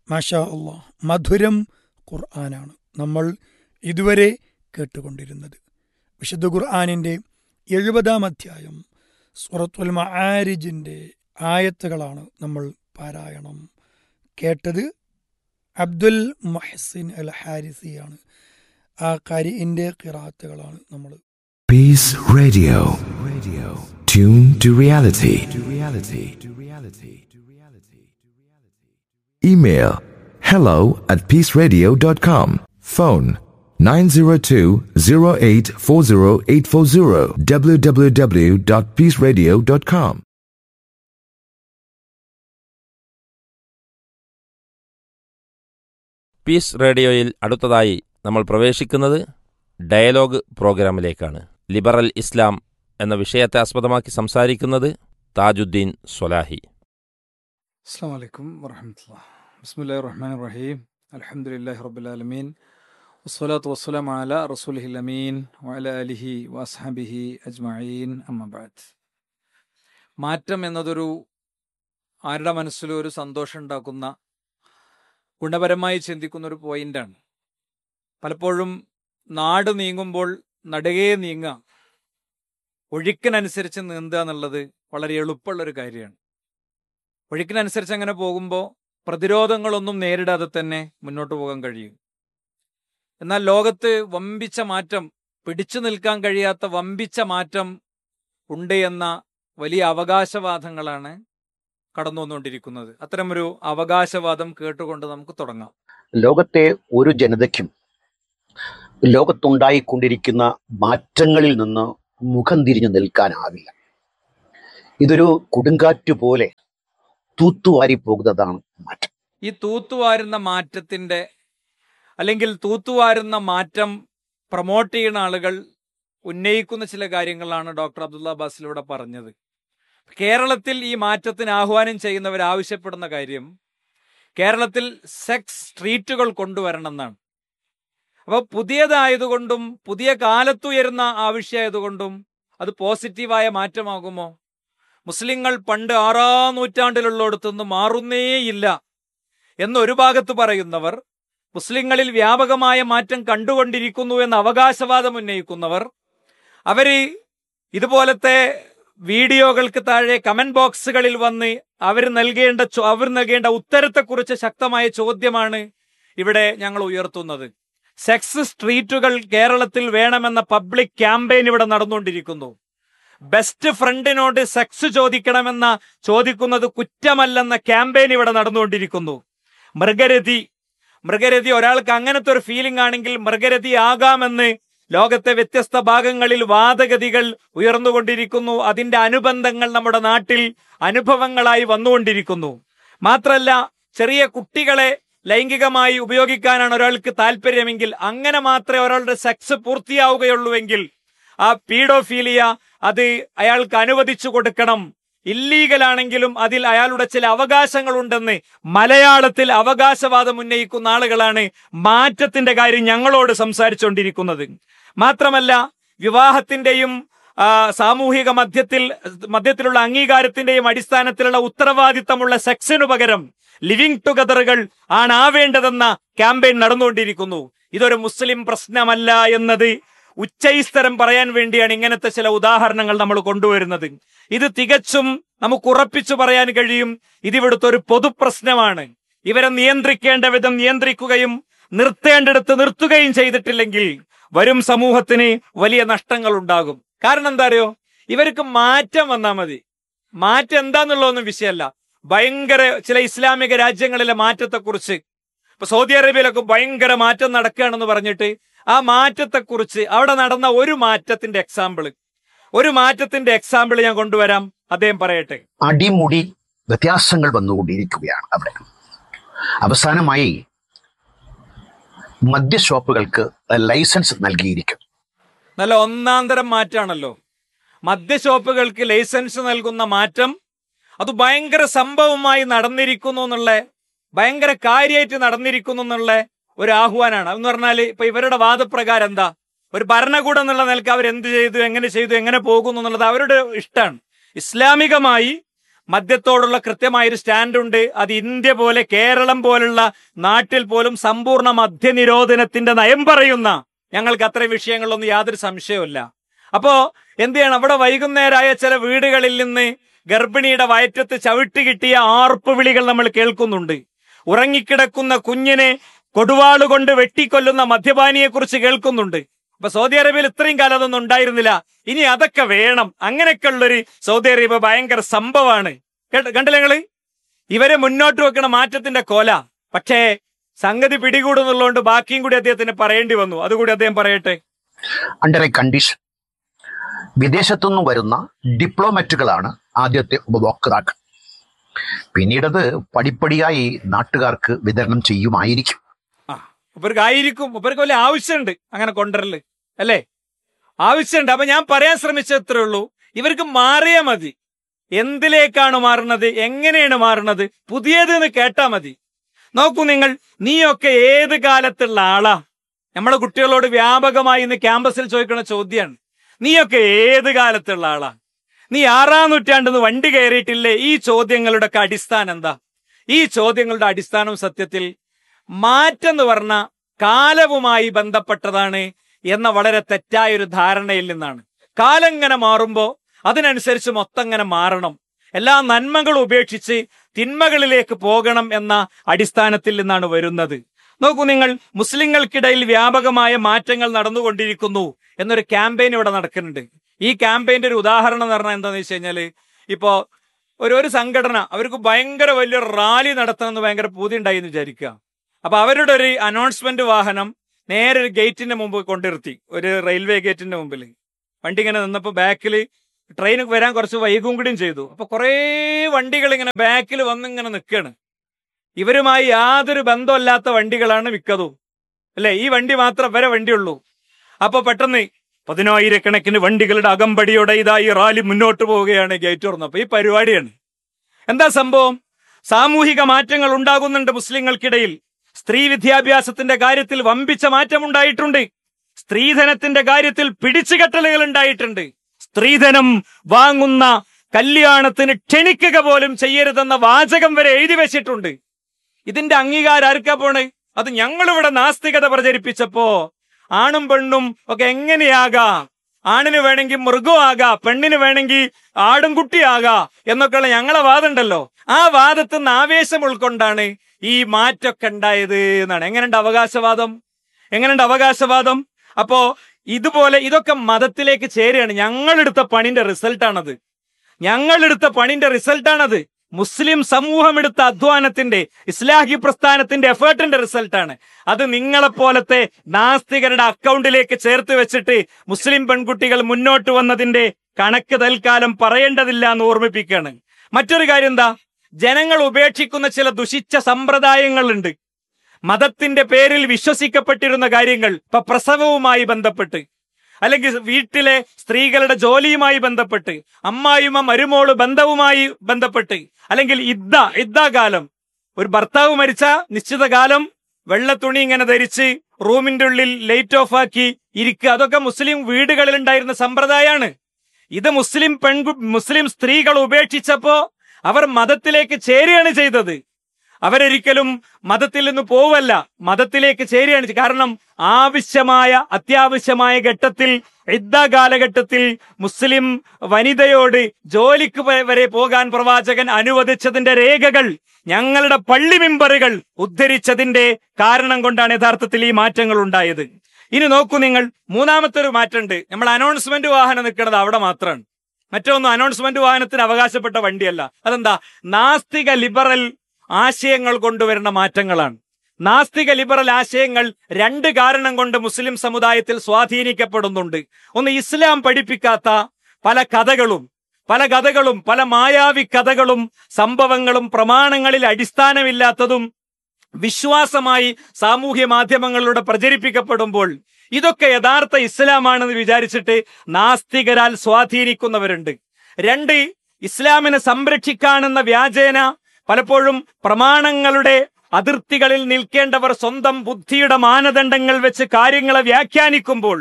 മാഷാ അള്ളാ മധുരം ഖുർആനാണ് നമ്മൾ ഇതുവരെ കേട്ടുകൊണ്ടിരുന്നത് വിശുദ്ധ ഖുർആാനിൻ്റെ എഴുപതാം അധ്യായം സുറത്തുൽ മആരിജിൻ്റെ ആയത്തുകളാണ് നമ്മൾ പാരായണം കേട്ടത് അബ്ദുൽ മഹസിൻ അൽ ഹാരിസിയാണ് ആ കരിൻ്റെ കിറാത്തുകളാണ് നമ്മൾ Peace Radio. Radio. Tune to reality. To reality. To reality. To reality. Email hello at peaceradio.com. Phone 902-0840840 www.peaceradio.com. Peace റേഡിയോയിൽ അടുത്തതായി നമ്മൾ പ്രവേശിക്കുന്നത് ഡയലോഗ് പ്രോഗ്രാമിലേക്കാണ് ലിബറൽ ഇസ്ലാം എന്ന വിഷയത്തെ ആസ്പദമാക്കി സംസാരിക്കുന്നത് താജുദ്ദീൻ സ്വലാഹി അസ്സാം വലൈക്കും വറഹമത്തുള്ള ബിസ്മുല്ലാ റഹ്മാൻ റഹീം അലഹമുല്ലാഹി റബ്ബുലാലമീൻ വസ്സലാത്തു വസ്സലാം അല റസൂലിഹിൽ അമീൻ വഅല അലിഹി വസ്ഹബിഹി അജ്മഈൻ അമ്മബാദ് മാറ്റം എന്നതൊരു ആരുടെ മനസ്സിലും ഒരു സന്തോഷം ഉണ്ടാക്കുന്ന ഗുണപരമായി ചിന്തിക്കുന്ന ഒരു പോയിന്റാണ് പലപ്പോഴും നാട് നീങ്ങുമ്പോൾ നടുകയെ നീങ്ങുക ഒഴുക്കിനനുസരിച്ച് നീന്തുക എന്നുള്ളത് വളരെ എളുപ്പമുള്ളൊരു കാര്യമാണ് ഒഴുക്കിനനുസരിച്ച് അങ്ങനെ പോകുമ്പോൾ പ്രതിരോധങ്ങളൊന്നും നേരിടാതെ തന്നെ മുന്നോട്ട് പോകാൻ കഴിയും എന്നാൽ ലോകത്ത് വമ്പിച്ച മാറ്റം പിടിച്ചു നിൽക്കാൻ കഴിയാത്ത വമ്പിച്ച മാറ്റം ഉണ്ട് എന്ന വലിയ അവകാശവാദങ്ങളാണ് കടന്നു വന്നുകൊണ്ടിരിക്കുന്നത് അത്തരമൊരു അവകാശവാദം കേട്ടുകൊണ്ട് നമുക്ക് തുടങ്ങാം ലോകത്തെ ഒരു ജനതയ്ക്കും ലോകത്തുണ്ടായിക്കൊണ്ടിരിക്കുന്ന മാറ്റങ്ങളിൽ നിന്ന് മുഖം തിരിഞ്ഞു നിൽക്കാനാവില്ല ഇതൊരു കൊടുങ്കാറ്റ് പോലെ തൂത്തുവാരി പോകുന്നതാണ് മാറ്റം ഈ തൂത്തുവാരുന്ന മാറ്റത്തിന്റെ അല്ലെങ്കിൽ തൂത്തുവാരുന്ന മാറ്റം പ്രൊമോട്ട് ചെയ്യുന്ന ആളുകൾ ഉന്നയിക്കുന്ന ചില കാര്യങ്ങളാണ് ഡോക്ടർ അബ്ദുള്ള ബാസിലൂടെ പറഞ്ഞത് കേരളത്തിൽ ഈ മാറ്റത്തിന് ആഹ്വാനം ചെയ്യുന്നവർ ആവശ്യപ്പെടുന്ന കാര്യം കേരളത്തിൽ സെക്സ് സ്ട്രീറ്റുകൾ കൊണ്ടുവരണം എന്നാണ് അപ്പോൾ പുതിയതായതുകൊണ്ടും പുതിയ കാലത്തുയരുന്ന ആവശ്യമായതുകൊണ്ടും അത് പോസിറ്റീവായ മാറ്റമാകുമോ മുസ്ലിങ്ങൾ പണ്ട് ആറാം നൂറ്റാണ്ടിലുള്ളിടത്തുനിന്ന് മാറുന്നേയില്ല എന്ന് ഒരു ഭാഗത്ത് പറയുന്നവർ മുസ്ലിങ്ങളിൽ വ്യാപകമായ മാറ്റം കണ്ടുകൊണ്ടിരിക്കുന്നു എന്ന അവകാശവാദം ഉന്നയിക്കുന്നവർ അവര് ഇതുപോലത്തെ വീഡിയോകൾക്ക് താഴെ കമന്റ് ബോക്സുകളിൽ വന്ന് അവർ നൽകേണ്ട ചോ- അവർ നൽകേണ്ട ഉത്തരത്തെക്കുറിച്ച് ശക്തമായ ചോദ്യമാണ് ഇവിടെ ഞങ്ങൾ ഉയർത്തുന്നത് സെക്സ് സ്ട്രീറ്റുകൾ കേരളത്തിൽ വേണമെന്ന പബ്ലിക് ക്യാമ്പയിൻ ഇവിടെ നടന്നുകൊണ്ടിരിക്കുന്നു ബെസ്റ്റ് ഫ്രണ്ടിനോട് സെക്സ് ചോദിക്കണമെന്ന ചോദിക്കുന്നത് കുറ്റമല്ലെന്ന ക്യാമ്പയിൻ ഇവിടെ നടന്നുകൊണ്ടിരിക്കുന്നു മൃഗരതി മൃഗരതി ഒരാൾക്ക് അങ്ങനത്തെ ഒരു ഫീലിംഗ് ആണെങ്കിൽ മൃഗരതി ആകാമെന്ന് ലോകത്തെ വ്യത്യസ്ത ഭാഗങ്ങളിൽ വാദഗതികൾ ഉയർന്നുകൊണ്ടിരിക്കുന്നു അതിന്റെ അനുബന്ധങ്ങൾ നമ്മുടെ നാട്ടിൽ അനുഭവങ്ങളായി വന്നുകൊണ്ടിരിക്കുന്നു മാത്രല്ല ചെറിയ കുട്ടികളെ ലൈംഗികമായി ഉപയോഗിക്കാനാണ് ഒരാൾക്ക് താല്പര്യമെങ്കിൽ അങ്ങനെ മാത്രമേ ഒരാളുടെ സെക്സ് പൂർത്തിയാവുകയുള്ളൂവെങ്കിൽ ആ പീഡോഫീലിയ അത് അയാൾക്ക് അനുവദിച്ചു കൊടുക്കണം ഇല്ലീഗൽ ആണെങ്കിലും അതിൽ അയാളുടെ ചില അവകാശങ്ങളുണ്ടെന്ന് മലയാളത്തിൽ അവകാശവാദം ഉന്നയിക്കുന്ന ആളുകളാണ് മാറ്റത്തിന്റെ കാര്യം ഞങ്ങളോട് സംസാരിച്ചുകൊണ്ടിരിക്കുന്നത് മാത്രമല്ല വിവാഹത്തിന്റെയും ആ, സാമൂഹിക മധ്യത്തിൽ മധ്യത്തിലുള്ള അംഗീകാരത്തിന്റെയും അടിസ്ഥാനത്തിലുള്ള ഉത്തരവാദിത്തമുള്ള സെക്സിനു പകരം ലിവിംഗ് ടുഗദറുകൾ ആണ് ആവേണ്ടതെന്ന ക്യാമ്പയിൻ നടന്നുകൊണ്ടിരിക്കുന്നു ഇതൊരു മുസ്ലിം പ്രശ്നമല്ല എന്നത് ഉച്ചൈസ്തരം പറയാൻ വേണ്ടിയാണ് ഇങ്ങനത്തെ ചില ഉദാഹരണങ്ങൾ നമ്മൾ കൊണ്ടുവരുന്നത് ഇത് തികച്ചും നമുക്ക് ഉറപ്പിച്ചു പറയാൻ കഴിയും ഇതിവിടുത്തെ ഒരു പൊതുപ്രശ്നമാണ് ഇവരെ നിയന്ത്രിക്കേണ്ട വിധം നിയന്ത്രിക്കുകയും നിർത്തേണ്ടിടത്ത് നിർത്തുകയും ചെയ്തിട്ടില്ലെങ്കിൽ വരും സമൂഹത്തിന് വലിയ നഷ്ടങ്ങൾ ഉണ്ടാകും കാരണം എന്താ അറിയോ ഇവർക്ക് മാറ്റം വന്നാൽ മതി മാറ്റം എന്താന്നുള്ളതൊന്നും വിഷയമല്ല ഭയങ്കര ചില ഇസ്ലാമിക രാജ്യങ്ങളിലെ മാറ്റത്തെക്കുറിച്ച് ഇപ്പൊ സൗദി അറേബ്യയിലൊക്കെ ഭയങ്കര മാറ്റം നടക്കുകയാണെന്ന് പറഞ്ഞിട്ട് ആ മാറ്റത്തെക്കുറിച്ച് അവിടെ നടന്ന ഒരു മാറ്റത്തിന്റെ എക്സാമ്പിൾ ഒരു മാറ്റത്തിന്റെ എക്സാമ്പിൾ ഞാൻ കൊണ്ടുവരാം അദ്ദേഹം പറയട്ടെ അടിമുടി വ്യത്യാസങ്ങൾ വന്നുകൊണ്ടിരിക്കുകയാണ് അവിടെ അവസാനമായി മദ്യഷോപ്പുകൾക്ക് ലൈസൻസ് നൽകിയിരിക്കും നല്ല ഒന്നാം തരം മാറ്റാണല്ലോ മദ്യഷോപ്പുകൾക്ക് ലൈസൻസ് നൽകുന്ന മാറ്റം അത് ഭയങ്കര സംഭവമായി നടന്നിരിക്കുന്നു എന്നുള്ള ഭയങ്കര കാര്യമായിട്ട് നടന്നിരിക്കുന്നു എന്നുള്ള ഒരു ആഹ്വാനാണ് എന്ന് പറഞ്ഞാൽ ഇപ്പൊ ഇവരുടെ വാദപ്രകാരം എന്താ ഒരു ഭരണകൂടം എന്നുള്ള നിലക്ക് അവർ എന്ത് ചെയ്തു എങ്ങനെ ചെയ്തു എങ്ങനെ പോകുന്നു എന്നുള്ളത് അവരുടെ ഇഷ്ടമാണ് ഇസ്ലാമികമായി മദ്യത്തോടുള്ള കൃത്യമായൊരു സ്റ്റാൻഡുണ്ട് അത് ഇന്ത്യ പോലെ കേരളം പോലുള്ള നാട്ടിൽ പോലും സമ്പൂർണ്ണ മദ്യനിരോധനത്തിന്റെ നയം പറയുന്ന ഞങ്ങൾക്ക് അത്രയും വിഷയങ്ങളിലൊന്നും യാതൊരു സംശയവുമില്ല അപ്പോ എന്ത് ചെയ്യണം അവിടെ വൈകുന്നേരമായ ചില വീടുകളിൽ നിന്ന് ഗർഭിണിയുടെ വയറ്റത്ത് ചവിട്ടി കിട്ടിയ ആർപ്പ് വിളികൾ നമ്മൾ കേൾക്കുന്നുണ്ട് ഉറങ്ങിക്കിടക്കുന്ന കുഞ്ഞിനെ കൊടുവാള് കൊണ്ട് വെട്ടിക്കൊല്ലുന്ന മദ്യപാനിയെ കുറിച്ച് കേൾക്കുന്നുണ്ട് അപ്പൊ സൗദി അറേബ്യയിൽ ഇത്രയും കാലം അതൊന്നും ഉണ്ടായിരുന്നില്ല ഇനി അതൊക്കെ വേണം അങ്ങനെയൊക്കെ ഉള്ളൊരു സൗദി അറേബ്യ ഭയങ്കര സംഭവമാണ് കേട്ടോ കണ്ടില്ല നിങ്ങള് ഇവരെ മുന്നോട്ട് വെക്കണ മാറ്റത്തിന്റെ കോല പക്ഷേ സംഗതി പിടികൂടുന്നുള്ളതുകൊണ്ട് ബാക്കിയും കൂടി അദ്ദേഹത്തിന് പറയേണ്ടി വന്നു അതുകൂടി അദ്ദേഹം പറയട്ടെ അണ്ടർ എ കണ്ടീഷൻ വിദേശത്തുനിന്ന് വരുന്ന ഡിപ്ലോമറ്റുകളാണ് ആദ്യത്തെ ഉപഭോക്താക്കൾ പിന്നീടത് പടിപ്പടിയായി നാട്ടുകാർക്ക് വിതരണം ചെയ്യുമായിരിക്കും ആ ഇവർക്ക് ആയിരിക്കും ഇവർക്ക് വലിയ ആവശ്യമുണ്ട് അങ്ങനെ കൊണ്ടുവരല് അല്ലേ ആവശ്യമുണ്ട് അപ്പൊ ഞാൻ പറയാൻ ശ്രമിച്ചത്രേ ഉള്ളൂ ഇവർക്ക് മാറിയാ മതി എന്തിലേക്കാണ് മാറുന്നത് എങ്ങനെയാണ് മാറുന്നത് പുതിയത് എന്ന് കേട്ടാ മതി നോക്കൂ നിങ്ങൾ നീയൊക്കെ ഏത് കാലത്തുള്ള ആളാ നമ്മളെ കുട്ടികളോട് വ്യാപകമായി ഇന്ന് ക്യാമ്പസിൽ ചോദിക്കുന്ന ചോദ്യമാണ് നീയൊക്കെ ഏത് കാലത്തുള്ള ആളാ നീ ആറാം നൂറ്റാണ്ടെന്ന് വണ്ടി കയറിയിട്ടില്ലേ ഈ ചോദ്യങ്ങളുടെ ഒക്കെ അടിസ്ഥാനം എന്താ ഈ ചോദ്യങ്ങളുടെ അടിസ്ഥാനം സത്യത്തിൽ മാറ്റം എന്ന് പറഞ്ഞ കാലവുമായി ബന്ധപ്പെട്ടതാണ് എന്ന വളരെ തെറ്റായ ഒരു ധാരണയിൽ നിന്നാണ് കാലം ഇങ്ങനെ മാറുമ്പോ അതിനനുസരിച്ച് മൊത്തം ഇങ്ങനെ മാറണം എല്ലാ നന്മകളും ഉപേക്ഷിച്ച് തിന്മകളിലേക്ക് പോകണം എന്ന അടിസ്ഥാനത്തിൽ നിന്നാണ് വരുന്നത് നോക്കൂ നിങ്ങൾ മുസ്ലിങ്ങൾക്കിടയിൽ വ്യാപകമായ മാറ്റങ്ങൾ നടന്നുകൊണ്ടിരിക്കുന്നു എന്നൊരു ക്യാമ്പയിൻ ഇവിടെ നടക്കുന്നുണ്ട് ഈ ക്യാമ്പയിന്റെ ഒരു ഉദാഹരണം എന്ന് പറഞ്ഞാൽ എന്താണെന്ന് വെച്ച് കഴിഞ്ഞാല് ഇപ്പോ ഒരു ഒരു സംഘടന അവർക്ക് ഭയങ്കര വലിയ റാലി നടത്തണമെന്ന് ഭയങ്കര പൂതി ഉണ്ടായി എന്ന് വിചാരിക്കുക അപ്പൊ അവരുടെ ഒരു അനൗൺസ്മെന്റ് വാഹനം നേരെ ഒരു ഗേറ്റിന്റെ മുമ്പ് കൊണ്ടിരുത്തി ഒരു റെയിൽവേ ഗേറ്റിന്റെ മുമ്പിൽ വണ്ടി ഇങ്ങനെ നിന്നപ്പോ ബാക്കിൽ ട്രെയിൻ വരാൻ കുറച്ച് വൈകും കൂടിയും ചെയ്തു അപ്പൊ കുറേ വണ്ടികൾ ഇങ്ങനെ ബാക്കിൽ വന്ന് ഇങ്ങനെ നിൽക്കുകയാണ് ഇവരുമായി യാതൊരു ബന്ധമില്ലാത്ത വണ്ടികളാണ് മിക്കതും അല്ലെ ഈ വണ്ടി മാത്രം വരെ വണ്ടിയുള്ളൂ അപ്പൊ പെട്ടെന്ന് പതിനായിരക്കണക്കിന് വണ്ടികളുടെ അകമ്പടിയോടെ ഇതാ ഈ റാലി മുന്നോട്ട് പോവുകയാണ് ഗേറ്റ് തുറന്നപ്പോ ഈ പരിപാടിയാണ് എന്താ സംഭവം സാമൂഹിക മാറ്റങ്ങൾ ഉണ്ടാകുന്നുണ്ട് മുസ്ലിങ്ങൾക്കിടയിൽ സ്ത്രീ വിദ്യാഭ്യാസത്തിന്റെ കാര്യത്തിൽ വമ്പിച്ച മാറ്റം ഉണ്ടായിട്ടുണ്ട് സ്ത്രീധനത്തിന്റെ കാര്യത്തിൽ പിടിച്ചുകെട്ടലുകൾ ഉണ്ടായിട്ടുണ്ട് സ്ത്രീധനം വാങ്ങുന്ന കല്യാണത്തിന് ക്ഷണിക്കുക പോലും ചെയ്യരുതെന്ന വാചകം വരെ എഴുതി വെച്ചിട്ടുണ്ട് ഇതിന്റെ അംഗീകാരം ആർക്കാ പോണ് അത് ഞങ്ങളിവിടെ നാസ്തികത പ്രചരിപ്പിച്ചപ്പോ ആണും പെണ്ണും ഒക്കെ എങ്ങനെയാകാം ആണിന് വേണമെങ്കിൽ മൃഗമാകാ പെണ്ണിന് വേണമെങ്കിൽ ആടും കുട്ടിയാകാ എന്നൊക്കെയുള്ള ഞങ്ങളെ വാദമുണ്ടല്ലോ ആ വാദത്തിൽ നിന്ന് ആവേശം ഉൾക്കൊണ്ടാണ് ഈ മാറ്റമൊക്കെ ഉണ്ടായത് എന്നാണ് എങ്ങനെയുണ്ട് അവകാശവാദം എങ്ങനെയുണ്ട് അവകാശവാദം അപ്പോ ഇതുപോലെ ഇതൊക്കെ മതത്തിലേക്ക് ചേരുകയാണ് ഞങ്ങളെടുത്ത പണിന്റെ റിസൾട്ടാണത് ഞങ്ങളെടുത്ത പണിന്റെ റിസൾട്ടാണത് മുസ്ലിം സമൂഹം എടുത്ത അധ്വാനത്തിന്റെ ഇസ്ലാഹി പ്രസ്ഥാനത്തിന്റെ എഫേർട്ടിന്റെ റിസൾട്ടാണ് അത് നിങ്ങളെപ്പോലത്തെ നാസ്തികരുടെ അക്കൗണ്ടിലേക്ക് ചേർത്ത് വെച്ചിട്ട് മുസ്ലിം പെൺകുട്ടികൾ മുന്നോട്ട് വന്നതിന്റെ കണക്ക് തൽക്കാലം പറയേണ്ടതില്ല എന്ന് ഓർമ്മിപ്പിക്കുകയാണ് മറ്റൊരു കാര്യം എന്താ ജനങ്ങൾ ഉപേക്ഷിക്കുന്ന ചില ദുഷിച്ച സമ്പ്രദായങ്ങളുണ്ട് മതത്തിന്റെ പേരിൽ വിശ്വസിക്കപ്പെട്ടിരുന്ന കാര്യങ്ങൾ ഇപ്പൊ പ്രസവവുമായി ബന്ധപ്പെട്ട് അല്ലെങ്കിൽ വീട്ടിലെ സ്ത്രീകളുടെ ജോലിയുമായി ബന്ധപ്പെട്ട് അമ്മായിമ്മ മരുമോള് ബന്ധവുമായി ബന്ധപ്പെട്ട് അല്ലെങ്കിൽ ഇദ്ദ ഇദ്ദാകാലം ഒരു ഭർത്താവ് മരിച്ച നിശ്ചിത കാലം വെള്ള തുണി ഇങ്ങനെ ധരിച്ച് റൂമിന്റെ ഉള്ളിൽ ലൈറ്റ് ഓഫ് ആക്കി ഇരിക്കുക അതൊക്കെ മുസ്ലിം വീടുകളിൽ ഉണ്ടായിരുന്ന സമ്പ്രദായമാണ് ഇത് മുസ്ലിം പെൺകു മുസ്ലിം സ്ത്രീകൾ ഉപേക്ഷിച്ചപ്പോ അവർ മതത്തിലേക്ക് ചേരുകയാണ് ചെയ്തത് അവരൊരിക്കലും മതത്തിൽ നിന്ന് പോവല്ല മതത്തിലേക്ക് ചേരുകയാണ് ചെയ്തത്. കാരണം ആവശ്യമായ അത്യാവശ്യമായ ഘട്ടത്തിൽ ഇദ്ദ കാലഘട്ടത്തിൽ മുസ്ലിം വനിതയോട് ജോലിക്ക് വ- വരെ പോകാൻ പ്രവാചകൻ അനുവദിച്ചതിന്റെ രേഖകൾ ഞങ്ങളുടെ പള്ളി മെമ്പറുകൾ ഉദ്ധരിച്ചതിന്റെ കാരണം കൊണ്ടാണ് യഥാർത്ഥത്തിൽ ഈ മാറ്റങ്ങൾ ഉണ്ടായത് ഇനി നോക്കൂ നിങ്ങൾ മൂന്നാമത്തെ ഒരു മാറ്റമുണ്ട് നമ്മൾ അനൗൺസ്മെന്റ് വാഹനം നിൽക്കുന്നത് അവിടെ മാത്രമാണ് മറ്റൊന്നും അനൗൺസ്മെന്റ് വാഹനത്തിന് അവകാശപ്പെട്ട വണ്ടിയല്ല അതെന്താ നാസ്തിക ലിബറൽ ആശയങ്ങൾ കൊണ്ടുവരുന്ന മാറ്റങ്ങളാണ് നാസ്തിക ലിബറൽ ആശയങ്ങൾ രണ്ട് കാരണം കൊണ്ട് മുസ്ലിം സമുദായത്തിൽ സ്വാധീനിക്കപ്പെടുന്നുണ്ട് ഒന്ന് ഇസ്ലാം പഠിപ്പിക്കാത്ത പല കഥകളും പല കഥകളും പല മായാവി കഥകളും സംഭവങ്ങളും പ്രമാണങ്ങളിൽ അടിസ്ഥാനമില്ലാത്തതും വിശ്വാസമായി സാമൂഹ്യ മാധ്യമങ്ങളിലൂടെ പ്രചരിപ്പിക്കപ്പെടുമ്പോൾ ഇതൊക്കെ യഥാർത്ഥ ഇസ്ലാമാണെന്ന് വിചാരിച്ചിട്ട് നാസ്തികരാൽ സ്വാധീനിക്കുന്നവരുണ്ട് രണ്ട് ഇസ്ലാമിനെ സംരക്ഷിക്കാനെന്ന വ്യാജേന പലപ്പോഴും പ്രമാണങ്ങളുടെ അതിർത്തികളിൽ നിൽക്കേണ്ടവർ സ്വന്തം ബുദ്ധിയുടെ മാനദണ്ഡങ്ങൾ വെച്ച് കാര്യങ്ങളെ വ്യാഖ്യാനിക്കുമ്പോൾ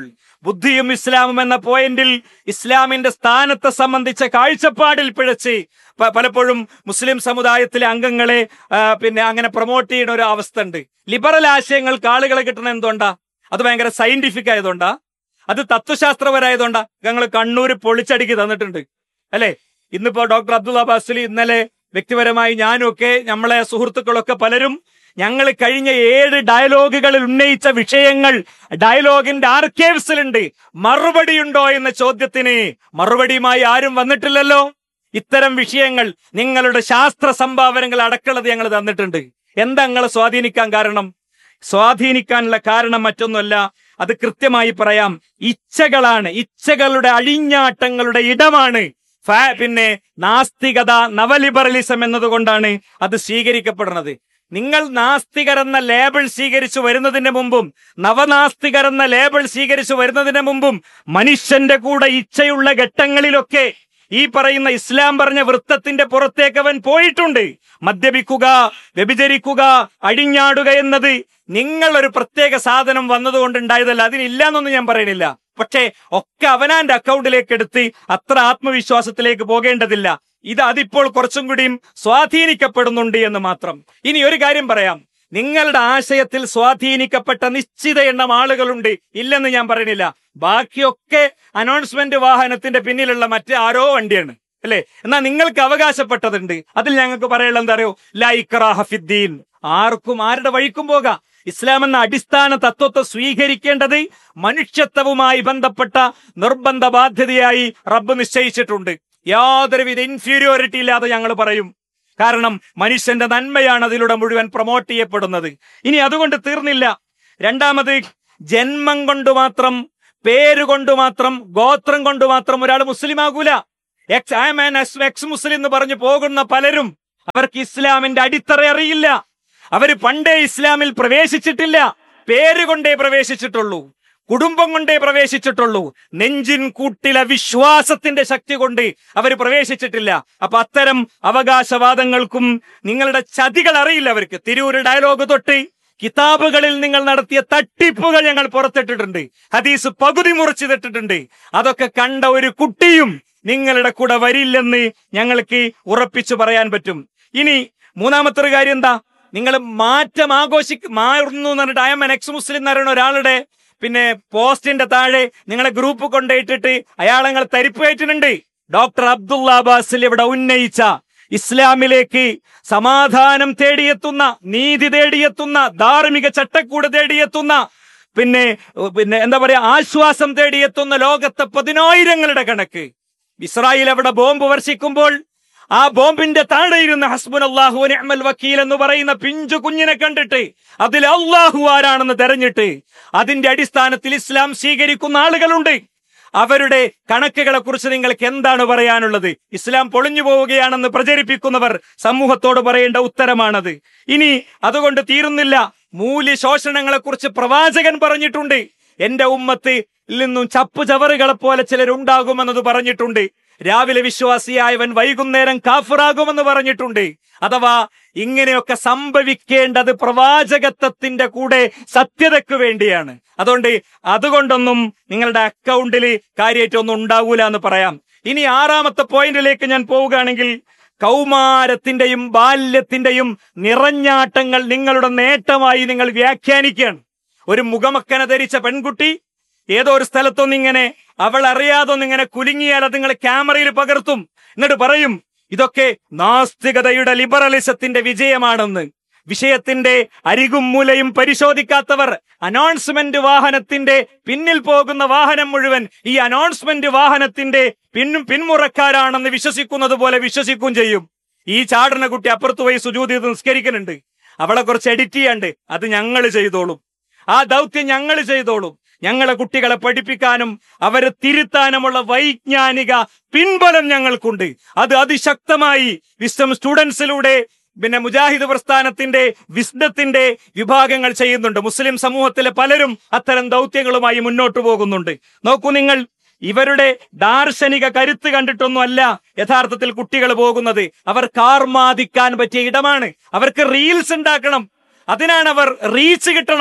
ബുദ്ധിയും ഇസ്ലാമും എന്ന പോയിന്റിൽ ഇസ്ലാമിന്റെ സ്ഥാനത്തെ സംബന്ധിച്ച കാഴ്ചപ്പാടിൽ പിഴച്ച് പ- പലപ്പോഴും മുസ്ലിം സമുദായത്തിലെ അംഗങ്ങളെ ആ, പിന്നെ അങ്ങനെ പ്രൊമോട്ട് ചെയ്യുന്ന ഒരു അവസ്ഥ ഉണ്ട് ലിബറൽ ആശയങ്ങൾക്ക് ആളുകളെ കിട്ടുന്ന എന്തുകൊണ്ടാ അത് ഭയങ്കര സയന്റിഫിക് ആയതുകൊണ്ടാ അത് തത്വശാസ്ത്രപരമായതുകൊണ്ടാ ഞങ്ങൾ കണ്ണൂര് പൊളിച്ചടുക്കി തന്നിട്ടുണ്ട് അല്ലെ ഇന്നിപ്പോ ഡോക്ടർ അബ്ദുള്ള ബാസ്ലി ഇന്നലെ വ്യക്തിപരമായി ഞാനും ഒക്കെ നമ്മളെ സുഹൃത്തുക്കളൊക്കെ പലരും ഞങ്ങൾ കഴിഞ്ഞ ഏഴ് ഡയലോഗുകളിൽ ഉന്നയിച്ച വിഷയങ്ങൾ ഡയലോഗിന്റെ ആർക്കേവ്സിലുണ്ട് മറുപടിയുണ്ടോ എന്ന ചോദ്യത്തിന് മറുപടിയുമായി ആരും വന്നിട്ടില്ലല്ലോ ഇത്തരം വിഷയങ്ങൾ നിങ്ങളുടെ ശാസ്ത്ര സംഭാവനകൾ അടക്കളത് ഞങ്ങൾ തന്നിട്ടുണ്ട് എന്താ നിങ്ങളെ സ്വാധീനിക്കാൻ കാരണം സ്വാധീനിക്കാനുള്ള കാരണം മറ്റൊന്നുമല്ല അത് കൃത്യമായി പറയാം ഇച്ഛകളാണ് ഇച്ഛകളുടെ അഴിഞ്ഞാട്ടങ്ങളുടെ ഇടമാണ് ഫാ- പിന്നെ നാസ്തികത നവലിബറലിസം എന്നതുകൊണ്ടാണ് അത് സ്വീകരിക്കപ്പെടുന്നത് നിങ്ങൾ നാസ്തികർ എന്ന ലേബിൾ സ്വീകരിച്ചു വരുന്നതിന് മുമ്പും നവനാസ്തികർ എന്ന ലേബിൾ സ്വീകരിച്ചു വരുന്നതിന് മുമ്പും മനുഷ്യന്റെ കൂടെ ഇച്ഛയുള്ള ഘട്ടങ്ങളിലൊക്കെ ഈ പറയുന്ന ഇസ്ലാം പറഞ്ഞ വൃത്തത്തിന്റെ പുറത്തേക്ക് അവൻ പോയിട്ടുണ്ട് മദ്യപിക്കുക വ്യഭിചരിക്കുക അഴിഞ്ഞാടുക എന്നത് നിങ്ങൾ ഒരു പ്രത്യേക സാധനം വന്നതുകൊണ്ട് ഉണ്ടായതല്ല അതിനില്ല എന്നൊന്നും ഞാൻ പറയുന്നില്ല പക്ഷേ ഒക്കെ അവനാന്റെ അക്കൗണ്ടിലേക്ക് എടുത്ത് അത്ര ആത്മവിശ്വാസത്തിലേക്ക് പോകേണ്ടതില്ല ഇത് അതിപ്പോൾ കുറച്ചും കൂടിയും സ്വാധീനിക്കപ്പെടുന്നുണ്ട് എന്ന് മാത്രം ഇനി ഒരു കാര്യം പറയാം നിങ്ങളുടെ ആശയത്തിൽ സ്വാധീനിക്കപ്പെട്ട നിശ്ചിത എണ്ണം ആളുകളുണ്ട് ഇല്ലെന്ന് ഞാൻ പറയുന്നില്ല ബാക്കിയൊക്കെ അനൗൺസ്മെന്റ് വാഹനത്തിന്റെ പിന്നിലുള്ള മറ്റേ ആരോ വണ്ടിയാണ് അല്ലേ എന്നാൽ നിങ്ങൾക്ക് അവകാശപ്പെട്ടതുണ്ട് അതിൽ ഞങ്ങൾക്ക് പറയാനുള്ള എന്താ അറിയോ ലൈക്രാഹഫിദ്ദീൻ ആർക്കും ആരുടെ വഴിക്കും പോകാം ഇസ്ലാം എന്ന അടിസ്ഥാന തത്വത്തെ സ്വീകരിക്കേണ്ടത് മനുഷ്യത്വവുമായി ബന്ധപ്പെട്ട നിർബന്ധ ബാധ്യതയായി റബ്ബ് നിശ്ചയിച്ചിട്ടുണ്ട് യാതൊരുവിധ ഇൻഫീരിയോറിറ്റി ഇല്ലാതെ ഞങ്ങൾ പറയും കാരണം മനുഷ്യന്റെ നന്മയാണ് അതിലൂടെ മുഴുവൻ പ്രൊമോട്ട് ചെയ്യപ്പെടുന്നത് ഇനി അതുകൊണ്ട് തീർന്നില്ല രണ്ടാമത് ജന്മം കൊണ്ട് മാത്രം പേര് കൊണ്ട് മാത്രം ഗോത്രം കൊണ്ട് മാത്രം ഒരാൾ മുസ്ലിം ആകൂല ex I an ex Muslim എന്ന് പറഞ്ഞു പോകുന്ന പലരും അവർക്ക് ഇസ്ലാമിന്റെ അടിത്തറ അറിയില്ല അവര് പണ്ടേ ഇസ്ലാമിൽ പ്രവേശിച്ചിട്ടില്ല പേര് കൊണ്ടേ പ്രവേശിച്ചിട്ടുള്ളൂ കുടുംബം കൊണ്ടേ പ്രവേശിച്ചിട്ടുള്ളൂ നെഞ്ചിൻ കൂട്ടിലെ വിശ്വാസത്തിന്റെ ശക്തി കൊണ്ട് അവർ പ്രവേശിച്ചിട്ടില്ല അപ്പൊ അത്തരം അവകാശവാദങ്ങൾക്കും നിങ്ങളുടെ ചതികൾ അറിയില്ല അവർക്ക് തിരൂര് ഡയലോഗ് തൊട്ട് കിതാബുകളിൽ നിങ്ങൾ നടത്തിയ തട്ടിപ്പുകൾ ഞങ്ങൾ പുറത്തിട്ടിട്ടുണ്ട് ഹദീസ് പകുതി മുറിച്ചിട്ടിട്ടുണ്ട് അതൊക്കെ കണ്ട ഒരു കുട്ടിയും നിങ്ങളുടെ കൂടെ വരില്ലെന്ന് ഞങ്ങൾക്ക് ഉറപ്പിച്ചു പറയാൻ പറ്റും ഇനി മൂന്നാമത്തെ ഒരു കാര്യം എന്താ നിങ്ങൾ മാറ്റം ആഘോഷിക്ക മാറുന്നു എന്ന് പറഞ്ഞിട്ട് I am an ex Muslim എന്ന് പറയുന്ന ഒരാളുടെ പിന്നെ പോസ്റ്റിന്റെ താഴെ നിങ്ങളെ ഗ്രൂപ്പ് കൊണ്ടുപോയിട്ടിട്ട് അയാളെ നിങ്ങൾ തരിപ്പ് കയറ്റുന്നുണ്ട് ഡോക്ടർ അബ്ദുള്ള അബ്ബാസിൽ ഇവിടെ ഉന്നയിച്ച ഇസ്ലാമിലേക്ക് സമാധാനം തേടിയെത്തുന്ന നീതി തേടിയെത്തുന്ന ധാർമ്മിക ചട്ടക്കൂട് തേടിയെത്തുന്ന പിന്നെ പിന്നെ എന്താ പറയാ ആശ്വാസം തേടിയെത്തുന്ന ലോകത്തെ പതിനായിരങ്ങളുടെ കണക്ക് ഇസ്രായേൽ അവിടെ ബോംബ് വർഷിക്കുമ്പോൾ ആ ബോംബിന്റെ താഴെ ഇരുന്ന ഹസ്ബുൻ അള്ളാഹു നിഅമൽ വക്കീൽ എന്ന് പറയുന്ന പിഞ്ചു കുഞ്ഞിനെ കണ്ടിട്ട് അതിൽ അള്ളാഹു ആരാണെന്ന് തെരഞ്ഞിട്ട് അതിന്റെ അടിസ്ഥാനത്തിൽ ഇസ്ലാം സ്വീകരിക്കുന്ന ആളുകളുണ്ട് അവരുടെ കണക്കുകളെ കുറിച്ച് നിങ്ങൾക്ക് എന്താണ് പറയാനുള്ളത് ഇസ്ലാം പൊളിഞ്ഞു പോവുകയാണെന്ന് പ്രചരിപ്പിക്കുന്നവർ സമൂഹത്തോട് പറയേണ്ട ഉത്തരമാണത് ഇനി അതുകൊണ്ട് തീരുന്നില്ല മൂല്യ ശോഷണങ്ങളെ കുറിച്ച് പ്രവാചകൻ പറഞ്ഞിട്ടുണ്ട് എന്റെ ഉമ്മത്തിൽ നിന്നും ചപ്പു ചവറുകളെ പോലെ ചിലരുണ്ടാകുമെന്നത് പറഞ്ഞിട്ടുണ്ട് രാവിലെ വിശ്വാസിയായവൻ വൈകുന്നേരം കാഫിറാകുമെന്ന് പറഞ്ഞിട്ടുണ്ട് അഥവാ ഇങ്ങനെയൊക്കെ സംഭവിക്കേണ്ടത് പ്രവാചകത്വത്തിന്റെ കൂടെ സത്യതയ്ക്ക് വേണ്ടിയാണ് അതുകൊണ്ട് അതുകൊണ്ടൊന്നും നിങ്ങളുടെ അക്കൗണ്ടിൽ കാര്യമായിട്ടൊന്നും ഉണ്ടാവൂല എന്ന് പറയാം ഇനി ആറാമത്തെ പോയിന്റിലേക്ക് ഞാൻ പോവുകയാണെങ്കിൽ കൗമാരത്തിന്റെയും ബാല്യത്തിന്റെയും നിറഞ്ഞാട്ടങ്ങൾ നിങ്ങളുടെ നേട്ടമായി നിങ്ങൾ വ്യാഖ്യാനിക്കുകയാണ് ഒരു മുഖമക്കന ധരിച്ച പെൺകുട്ടി ഏതോ ഒരു സ്ഥലത്തൊന്നിങ്ങനെ അവൾ അറിയാതൊന്നിങ്ങനെ കുലുങ്ങിയാൽ അത് നിങ്ങൾ ക്യാമറയിൽ പകർത്തും എന്നിട്ട് പറയും ഇതൊക്കെ നാസ്തികതയുടെ ലിബറലിസത്തിന്റെ വിജയമാണെന്ന് വിഷയത്തിന്റെ അരികും മൂലയും പരിശോധിക്കാത്തവർ അനൗൺസ്മെന്റ് വാഹനത്തിന്റെ പിന്നിൽ പോകുന്ന വാഹനം മുഴുവൻ ഈ അനൗൺസ്മെന്റ് വാഹനത്തിന്റെ പിന്നും പിന്മുറക്കാരാണെന്ന് വിശ്വസിക്കുന്നത് പോലെ വിശ്വസിക്കും ചെയ്യും ഈ ചാടന കുട്ടി അപ്പുറത്ത് പോയി സുജൂതി ചെയ്ത് നിസ്കരിക്കുന്നുണ്ട് അവളെ കുറച്ച് എഡിറ്റ് ചെയ്യാണ്ട് അത് ഞങ്ങൾ ചെയ്തോളും ആ ദൗത്യം ഞങ്ങൾ ചെയ്തോളും ഞങ്ങളെ കുട്ടികളെ പഠിപ്പിക്കാനും അവരെ തിരുത്താനുമുള്ള വൈജ്ഞാനിക പിൻബലം ഞങ്ങൾക്കുണ്ട് അത് അതിശക്തമായി വിസ്റ്റം സ്റ്റുഡൻസിലൂടെ പിന്നെ മുജാഹിദ് പ്രസ്ഥാനത്തിന്റെ വിസ്ഡത്തിന്റെ വിഭാഗങ്ങൾ ചെയ്യുന്നുണ്ട് മുസ്ലിം സമൂഹത്തിലെ പലരും അത്തരം ദൗത്യങ്ങളുമായി മുന്നോട്ട് പോകുന്നുണ്ട് നോക്കൂ നിങ്ങൾ ഇവരുടെ ദാർശനിക കരുത്ത് കണ്ടിട്ടൊന്നും അല്ല യഥാർത്ഥത്തിൽ കുട്ടികൾ പോകുന്നത് അവർ കാർമാദിക്കാൻ പറ്റിയ ഇടമാണ് അവർക്ക് റീൽസ് ഉണ്ടാക്കണം അതിനാണ് അവർ റീച്ച് കിട്ടണം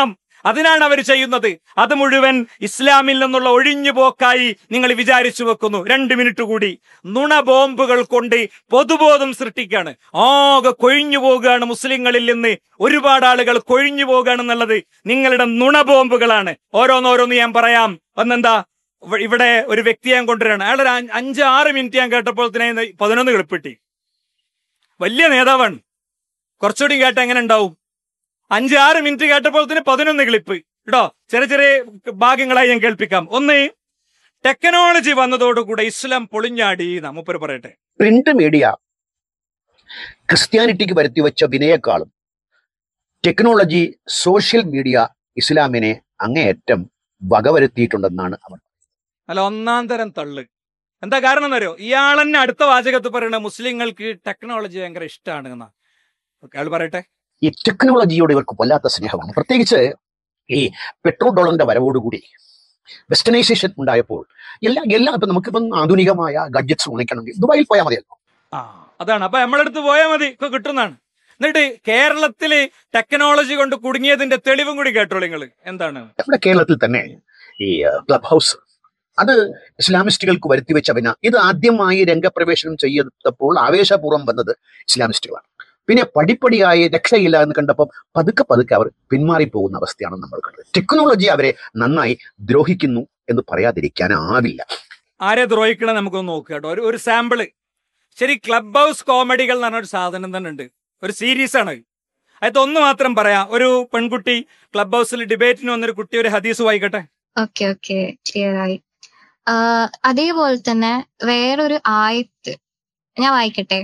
അതിനാണ് അവർ ചെയ്യുന്നത് അത് മുഴുവൻ ഇസ്ലാമിൽ നിന്നുള്ള ഒഴിഞ്ഞുപോക്കായി നിങ്ങൾ വിചാരിച്ചു വെക്കുന്നു രണ്ട് മിനിറ്റ് കൂടി നുണ ബോംബുകൾ കൊണ്ട് പൊതുബോധം സൃഷ്ടിക്കുകയാണ് ആകെ കൊഴിഞ്ഞു പോകുകയാണ് മുസ്ലിങ്ങളിൽ നിന്ന് ഒരുപാട് ആളുകൾ കൊഴിഞ്ഞു പോകുകയാണെന്നുള്ളത് നിങ്ങളുടെ നുണ ബോംബുകളാണ് ഓരോന്നോരോന്ന് ഞാൻ പറയാം ഒന്നെന്താ ഇവ- ഇവിടെ ഒരു വ്യക്തിയെ ഞാൻ കൊണ്ടുവരാണ് അയാൾ ഒരു അഞ്ച് അഞ്ച് ആറ് മിനിറ്റ് ഞാൻ കേട്ടപ്പോൾ തന്നെ പതിനൊന്ന് കിളിപ്പിട്ടി വലിയ നേതാവാണ് കുറച്ചുകൂടി കേട്ട എങ്ങനെ ഉണ്ടാവും അഞ്ച് ആറ് മിനിറ്റ് കേട്ടപ്പോൾ തന്നെ പതിനൊന്ന് ക്ലിപ്പ് കേട്ടോ ചെറിയ ചെറിയ ഭാഗങ്ങളായി ഞാൻ കേൾപ്പിക്കാം ഒന്ന് ടെക്നോളജി വന്നതോടുകൂടെ ഇസ്ലാം പൊളിഞ്ഞാടി നമ്മൂപ്പര് പറയട്ടെ പ്രിന്റ് മീഡിയ ക്രിസ്ത്യാനിറ്റിക്ക് വരുത്തി വെച്ച വിനയേക്കാളും ടെക്നോളജി സോഷ്യൽ മീഡിയ ഇസ്ലാമിനെ അങ്ങേയറ്റം വകവരുത്തിയിട്ടുണ്ടെന്നാണ് അവർ അല്ല ഒന്നാം തരം തള്ള് എന്താ കാരണം എന്നറിയോ ഇയാൾ തന്നെ അടുത്ത വാചകത്ത് പറയണ മുസ്ലിങ്ങൾക്ക് ടെക്നോളജി ഭയങ്കര ഇഷ്ടമാണ് എന്നാ അയാൾ പറയട്ടെ ഈ ടെക്നോളജിയോട് ഇവർക്ക് വല്ലാത്ത സ്നേഹമാണ് പ്രത്യേകിച്ച് ഈ പെട്രോൾ ഡോളറിന്റെ വരവോടുകൂടി വെസ്റ്റനൈസേഷൻ ഉണ്ടായപ്പോൾ എല്ലാ എല്ലാ ഇപ്പൊ നമുക്കിപ്പം ആധുനികമായ ഗഡ്ജറ്റ്സ് ഉണക്കണമെങ്കിൽ ദുബായിൽ പോയാൽ മതിയല്ലോ ആ അതാണ് അപ്പൊ നമ്മളടുത്ത് പോയാൽ മതി ഇപ്പൊ കിട്ടുന്നതാണ് എന്നിട്ട് കേരളത്തില് ടെക്നോളജി കൊണ്ട് കുടുങ്ങിയതിന്റെ തെളിവും കൂടി കേട്ടോളൂ നിങ്ങൾ എന്താണ് നമ്മുടെ കേരളത്തിൽ തന്നെ ഈ ക്ലബ് ഹൗസ് അത് ഇസ്ലാമിസ്റ്റുകൾക്ക് വരുത്തി വെച്ച വിന ഇത് ആദ്യമായി രംഗപ്രവേശനം ചെയ്തപ്പോൾ ആവേശപൂർവ്വം വന്നത് ഇസ്ലാമിസ്റ്റുകളാണ് പിന്നെ പടിപ്പടിയായി രക്ഷയില്ല എന്ന് കണ്ടപ്പോൾ പതുക്കെ പതുക്കെ അവർ പിന്മാറിപ്പോകുന്ന അവസ്ഥയാണ് നമ്മൾ കണ്ടത് ടെക്നോളജി അവരെ നന്നായി ദ്രോഹിക്കുന്നു എന്ന് പറയാതിരിക്കാനാവില്ല ആരെ ദ്രോഹിക്കണ നമുക്കൊന്ന് നോക്കുക കേട്ടോ ഒരു ഒരു സാമ്പിള് ശരി ക്ലബ് ഹൗസ് കോമഡികൾ എന്ന് പറഞ്ഞ ഒരു സാധനം തന്നെ ഉണ്ട് ഒരു സീരീസ് ആണ് അത് ഒന്ന് മാത്രം പറയാം ഒരു പെൺകുട്ടി ക്ലബ് ഹൗസിൽ ഡിബേറ്റിന് വന്നൊരു കുട്ടി ഒരു ഹദീസ് വായിക്കട്ടെ ഓക്കെ ഓക്കെ ക്ലിയർ ആയി ആഹ് അതേപോലെ തന്നെ വേറൊരു ആയത്ത് ഞാൻ വായിക്കട്ടെ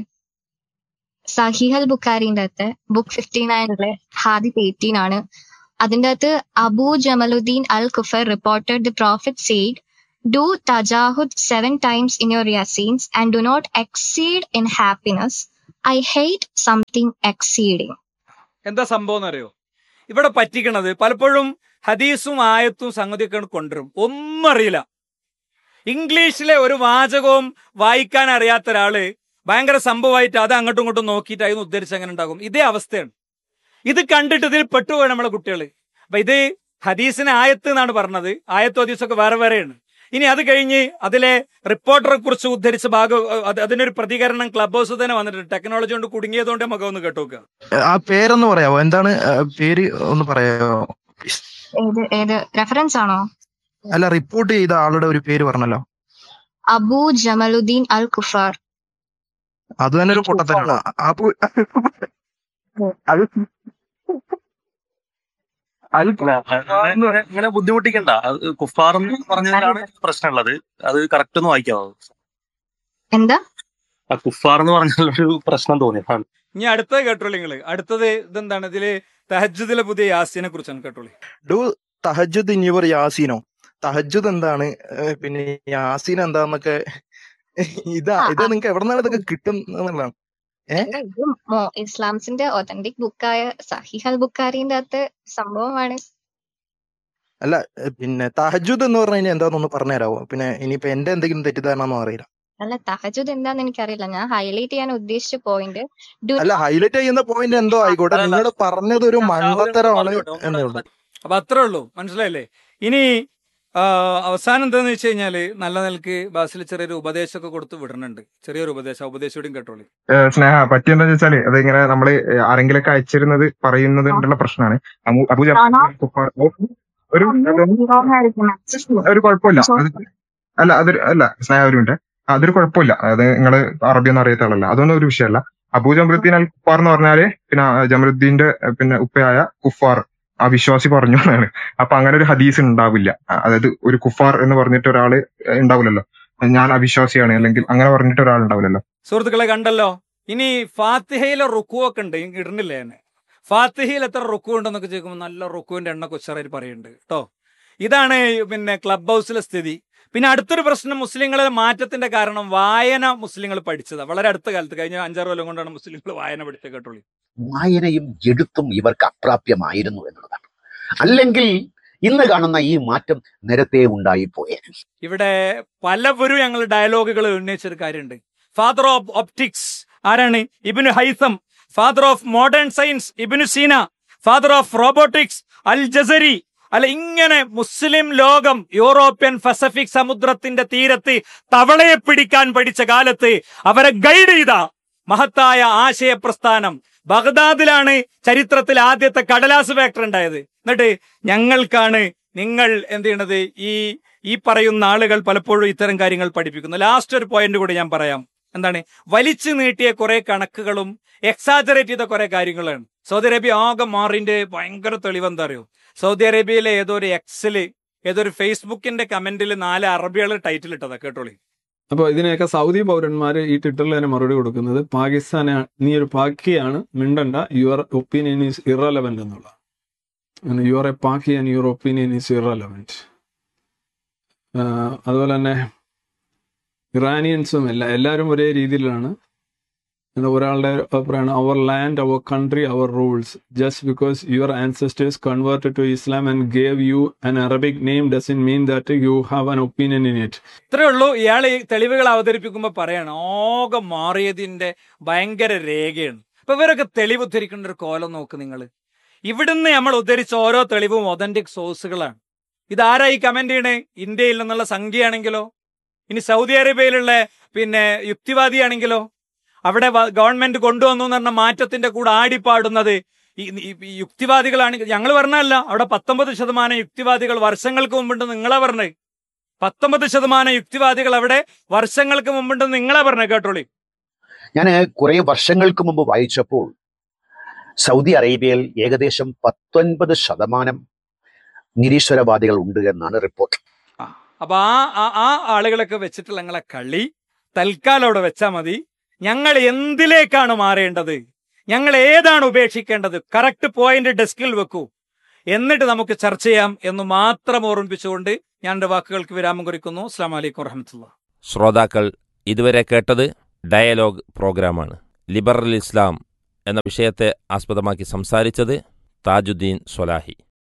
സഹിഹൽ ബുഖാരിന്റെ അകത്ത് ബുക്ക് ഫിഫ്റ്റി നയനിലെ ഹാദിത്ത് എയ്റ്റീൻ ആണ് അതിന്റെ അകത്ത് അബൂ ജമലുദ്ദീൻ അൽ കുഫർ reported the prophet said do തജാഹുദ് സെവൻ ടൈംസ് ഇൻ യുവർ യസീൻസ് and do not exceed in happiness I hate something exceeding എന്താ സംഭവം എന്നറിയോ ഇവിടെ പറ്റിക്കണത് പലപ്പോഴും ഹദീസും ആയത്തും സംഗതിയൊക്കെ കൊണ്ടുവരും ഒന്നും അറിയില്ല ഇംഗ്ലീഷിലെ ഒരു വാചകവും വായിക്കാൻ അറിയാത്ത ഒരാള് ഭയങ്കര സംഭവമായിട്ട് അത് അങ്ങോട്ടും ഇങ്ങോട്ടും നോക്കിയിട്ട് അതിന് ഉദ്ധരിച്ച് അങ്ങനെ ഉണ്ടാകും ഇതേ അവസ്ഥയാണ് ഇത് കണ്ടിട്ട് ഇതിൽ പെട്ടുപോയി നമ്മളെ കുട്ടികൾ അപ്പൊ ഇത് ഹദീസിനെ ആയത്ത് എന്നാണ് പറഞ്ഞത് ആയത്തും ഹദീസൊക്കെ വേറെ വേറെയാണ് ഇനി അത് കഴിഞ്ഞ് അതിലെ റിപ്പോർട്ടറെ കുറിച്ച് ഉദ്ധരിച്ച ഭാഗം അത് അതിനൊരു പ്രതികരണം ക്ലബ് ഹൗസ് തന്നെ വന്നിട്ടുണ്ട് ടെക്നോളജി കൊണ്ട് കുടുങ്ങിയതുകൊണ്ട് നമുക്ക് ഒന്ന് കേട്ടോക്കുക ആ പേരൊന്ന് പറയാവോ എന്താണ് ആ, പേര് ഒന്ന് പറയാവോ ഏത് ഏത് റെഫറൻസ് ആണോ അല്ല റിപ്പോർട്ട് ചെയ്ത ആളുടെ ഒരു പേര് പറഞ്ഞല്ലോ അബൂ ജമലുദ്ദീൻ അൽ കുഫാർ അത് തന്നെ ഒരു പൊട്ടത്തരാണ് ആ പു- അത് അത് ഇങ്ങനെ ഇങ്ങനെ ബുദ്ധിമുട്ടിക്കണ്ട അത് കുഫാർ എന്ന് പറഞ്ഞതിലാണ് പ്രശ്നമുള്ളത് അത് കറക്റ്റ് ഒന്ന് വായിക്കാവോ എന്താ ആ കുഫാർ എന്ന് പറഞ്ഞൊരു പ്രശ്നം തോന്നി അതാണ് ഇനി അടുത്തത് കേട്ടോളൂ നിങ്ങള് അടുത്തത് ഇതെന്താണ് ഇതില് തഹജുദിലെ പുതിയ യാസിനെ കുറിച്ചാണ് കേട്ടോളൂ ഡു തഹജുദ് ഇൻ യുവർ യാസീനോ തഹജുദ് എന്താണ് ഏ, പിന്നെ യാസീൻ എന്താന്നൊക്കെ ഇതാ ആ, ഇത് ആ. നിങ്ങൾക്ക് എവിടെ നിന്നാണ് ഇതൊക്കെ കിട്ടും എന്നുള്ളതാണ് അല്ല, ഇത് മോ- ഇസ്ലാംസിന്റെ ഒതന്റിക് ബുക്കായ സഹിഹൽ ബുക്കാരിന്റെ അകത്ത് സംഭവമാണ് അല്ല ഏ, പിന്നെ തഹജുദ് എന്ന് പറഞ്ഞു കഴിഞ്ഞാൽ എന്താണെന്നൊന്ന് പറഞ്ഞുതരാവോ പിന്നെ ഇനിയിപ്പോ എന്റെ എന്തെങ്കിലും തെറ്റിദ്ധാരണ അറിയില്ല അല്ല തഹജുദ് എന്താന്ന് എനിക്കറിയില്ല ഞാൻ ഹൈലൈറ്റ് ചെയ്യാൻ ഉദ്ദേശിച്ച പോയിന്റ് അല്ല ഹൈലൈറ്റ് ചെയ്യുന്ന പോയിന്റ് എന്തോ ആയിക്കോട്ടെ അല്ല, നിങ്ങൾ പറഞ്ഞത് ഒരു മണ്ടത്തരമാണ് എന്നേ ഉള്ളൂ അപ്പൊ അത്രേ ഉള്ളൂ മനസ്സിലായില്ലേ ഇനി ആ, അവസാനം എന്താന്ന് വെച്ച് കഴിഞ്ഞാല് നല്ല നിലക്ക് ബാസിൽ ചെറിയൊരു ഉപദേശമൊക്കെ കൊടുത്ത് വിടുന്നുണ്ട് ചെറിയൊരു ഉപദേശം ആ ഉപദേശം കൂടിയും കേട്ടോളി ഏഹ് സ്നേഹ പറ്റിയെന്താ വെച്ചാല് അത് ഇങ്ങനെ നമ്മള് ആരെങ്കിലൊക്കെ അയച്ചിരുന്നത് പറയുന്നതിനുള്ള പ്രശ്നമാണ് അബു അബു ജാ- കുഫാർ ഒരു ഒരു കുഴപ്പമില്ല അത് അല്ല അതൊരു അല്ല സ്നേഹ ഒരു മിനിറ്റ് അതൊരു കുഴപ്പമില്ല അത് നിങ്ങള് അറബി ഒന്നും അറിയാത്ത ആളല്ല അതൊന്നും ഒരു വിഷയമല്ല അബൂ ജമറുദ്ദീൻ അൽ കുഫാർ എന്ന് പറഞ്ഞാല് പിന്നെ ആ ജമറുദ്ദീന്റെ ഏഹ് പിന്നെ ഉപ്പയായ കുഫാർ ആ വിശ്വാസി പറഞ്ഞു എന്നാണ് അപ്പൊ അങ്ങനെ ഒരു ഹദീസ് ഉണ്ടാവില്ല ആ, അതായത് ഒരു കുഫാർ എന്ന് പറഞ്ഞിട്ട് ഒരാള് ഉണ്ടാവില്ലല്ലോ ഞാൻ അവിശ്വാസിയാണ് അല്ലെങ്കിൽ അങ്ങനെ പറഞ്ഞിട്ട് ഒരാൾ ഉണ്ടാവില്ലല്ലോ സുഹൃത്തുക്കളെ കണ്ടല്ലോ ഇനി ഫാത്തിഹയിലെ റുക്കു ഒക്കെ ഉണ്ട് ഇങ്ങ് ഇടണില്ലേ എന്നെ ഫാത്തിഹയിൽ എത്ര റുക്കു ഉണ്ടെന്നൊക്കെ ചോദിക്കുമ്പോൾ നല്ല റുക്കുവിന്റെ എണ്ണ കൊച്ചറായിട്ട് പറയുന്നുണ്ട് കേട്ടോ ഇതാണ് പിന്നെ ക്ലബ് ഹൗസിലെ സ്ഥിതി പിന്നെ അടുത്തൊരു പ്രശ്നം മുസ്ലിങ്ങളെ മാറ്റത്തിന്റെ കാരണം വായന മുസ്ലിങ്ങൾ പഠിച്ചതാണ് വളരെ അടുത്ത കാലത്ത് കഴിഞ്ഞ അഞ്ചാറ് കൊല്ലം കൊണ്ടാണ് മുസ്ലിങ്ങൾ വായന പഠിച്ചത് കേട്ടോളി വായനയും എഴുത്തും ഇവർക്ക് അപ്രാപ്യമായിരുന്നു എന്നുള്ളതാണ് അല്ലെങ്കിൽ ഇന്ന് കാണുന്ന ഈ മാറ്റം നേരത്തെ ഉണ്ടായിപ്പോയേ ഇവിടെ പലവരും ഞങ്ങൾ ഡയലോഗുകൾ ഉന്നയിച്ചൊരു കാര്യമുണ്ട് ഫാദർ ഓഫ് ഒപ്റ്റിക്സ് ആരാണ് Ibn Haytham father of modern science Ibn Sina father of robotics al Jazari അല്ല ഇങ്ങനെ മുസ്ലിം ലോകം യൂറോപ്യൻ പസഫിക് സമുദ്രത്തിന്റെ തീരത്ത് തവളയെ പിടിക്കാൻ പഠിച്ച കാലത്ത് അവരെ ഗൈഡ് ചെയ്ത മഹത്തായ ആശയ പ്രസ്ഥാനം ബഗ്ദാദിലാണ് ചരിത്രത്തിൽ ആദ്യത്തെ കടലാസ് ഫാക്ടറി ഉണ്ടായത് എന്നിട്ട് ഞങ്ങൾക്കാണ് നിങ്ങൾ എന്ത് ചെയ്യണത് ഈ ഈ പറയുന്ന ആളുകൾ പലപ്പോഴും ഇത്തരം കാര്യങ്ങൾ പഠിപ്പിക്കുന്നു ലാസ്റ്റ് ഒരു പോയിന്റ് കൂടി ഞാൻ പറയാം എന്താണ് വലിച്ചു നീട്ടിയ കുറെ കണക്കുകളും എക്സാജറേറ്റ് ചെയ്ത കുറെ കാര്യങ്ങളാണ് സൗദി അറേബ്യ ആകെ മാറിന്റെ ഭയങ്കര തെളിവ് എന്താ അറിയോ സൗദി അറേബ്യയിലെ ഏതോ ഒരു എക്സില് ഏതോ ഒരു ഫേസ്ബുക്കിന്റെ കമന്റിൽ നാല് അറബികൾ ടൈറ്റിൽ ഇട്ടതാ കേട്ടോളി അപ്പോൾ ഇതിനെയൊക്കെ സൗദി പൗരന്മാർ ഈ ട്വിറ്ററിൽ തന്നെ മറുപടി കൊടുക്കുന്നത് പാകിസ്ഥാനെ നീ ഒരു പാക്കിയാണ് മിണ്ടണ്ട യുവർ ഒപ്പീനിയൻ ഈസ് ഇറലവൻ്റ് എന്നുള്ള your a Paki and your opinion is irrelevant അതുപോലെ തന്നെ ഇറാനിയൻസും എല്ലാ എല്ലാവരും ഒരേ രീതിയിലാണ് എന്താ ഒരാളുടെ അഭിപ്രായമാണ് അവർ ലാൻഡ് അവർ കൺട്രി അവർ rules just because your ancestors converted to Islam and gave you an Arabic name doesn't mean that you have an opinion in it ഇത്രേ ഉള്ളൂ ഇയാൾ ഈ തെളിവുകൾ അവതരിപ്പിക്കുമ്പോൾ പറയാണ് ആകെ മാറിയതിന്റെ ഭയങ്കര രേഖയാണ് അപ്പൊ ഇവരൊക്കെ തെളിവ് ഉദ്ധരിക്കേണ്ട ഒരു കോലം നോക്ക് നിങ്ങൾ ഇവിടുന്ന് നമ്മൾ ഉദ്ധരിച്ച ഓരോ തെളിവും ഒതന്റിക് സോഴ്സുകളാണ് ഇതാരാ ഈ കമന്റ് ചെയ്യണേ ഇന്ത്യയിൽ നിന്നുള്ള സംഖ്യയാണെങ്കിലോ ഇനി സൗദി അറേബ്യയിലുള്ള പിന്നെ യുക്തിവാദിയാണെങ്കിലോ അവിടെ വ- ഗവൺമെന്റ് കൊണ്ടുവന്നു എന്ന് പറഞ്ഞ മാറ്റത്തിന്റെ കൂടെ ആടിപ്പാടുന്നത് ഈ ഈ- ഈ യുക്തിവാദികളാണെങ്കിൽ ഞങ്ങൾ പറഞ്ഞല്ല അവിടെ പത്തൊമ്പത് ശതമാനം യുക്തിവാദികൾ വർഷങ്ങൾക്ക് മുമ്പുണ്ട് നിങ്ങളെ പറഞ്ഞത് പത്തൊമ്പത് ശതമാനം യുക്തിവാദികൾ അവിടെ വർഷങ്ങൾക്ക് മുമ്പുണ്ട് നിങ്ങളെ പറഞ്ഞത് കേട്ടോളി ഞാൻ കുറെ വർഷങ്ങൾക്ക് മുമ്പ് വായിച്ചപ്പോൾ സൗദി അറേബ്യയിൽ ഏകദേശം പത്തൊൻപത് ശതമാനം നിരീശ്വരവാദികൾ ഉണ്ട് എന്നാണ് റിപ്പോർട്ട് ആ അപ്പൊ ആ ആ- ആ ആളുകളൊക്കെ വെച്ചിട്ടുള്ള ഞങ്ങളെ കളി തൽക്കാലം അവിടെ വെച്ചാൽ മതി ഞങ്ങൾ എന്തിലേക്കാണ് മാറേണ്ടത് ഞങ്ങൾ ഏതാണ് ഉപേക്ഷിക്കേണ്ടത് കറക്റ്റ് പോയിന്റ് ഡെസ്കിൽ വെക്കൂ എന്നിട്ട് നമുക്ക് ചർച്ച ചെയ്യാം എന്ന് മാത്രം ഓർമ്മിപ്പിച്ചുകൊണ്ട് ഞാൻ എൻ്റെ വാക്കുകൾക്ക് വിരാമം കുറിക്കുന്നു അസ്ലാം വലൈക്കും വറഹമത്തുള്ള ശ്രോതാക്കൾ ഇതുവരെ കേട്ടത് ഡയലോഗ് പ്രോഗ്രാമാണ് ലിബറൽ ഇസ്ലാം എന്ന വിഷയത്തെ ആസ്പദമാക്കി സംസാരിച്ചത് താജുദ്ദീൻ സ്വലാഹി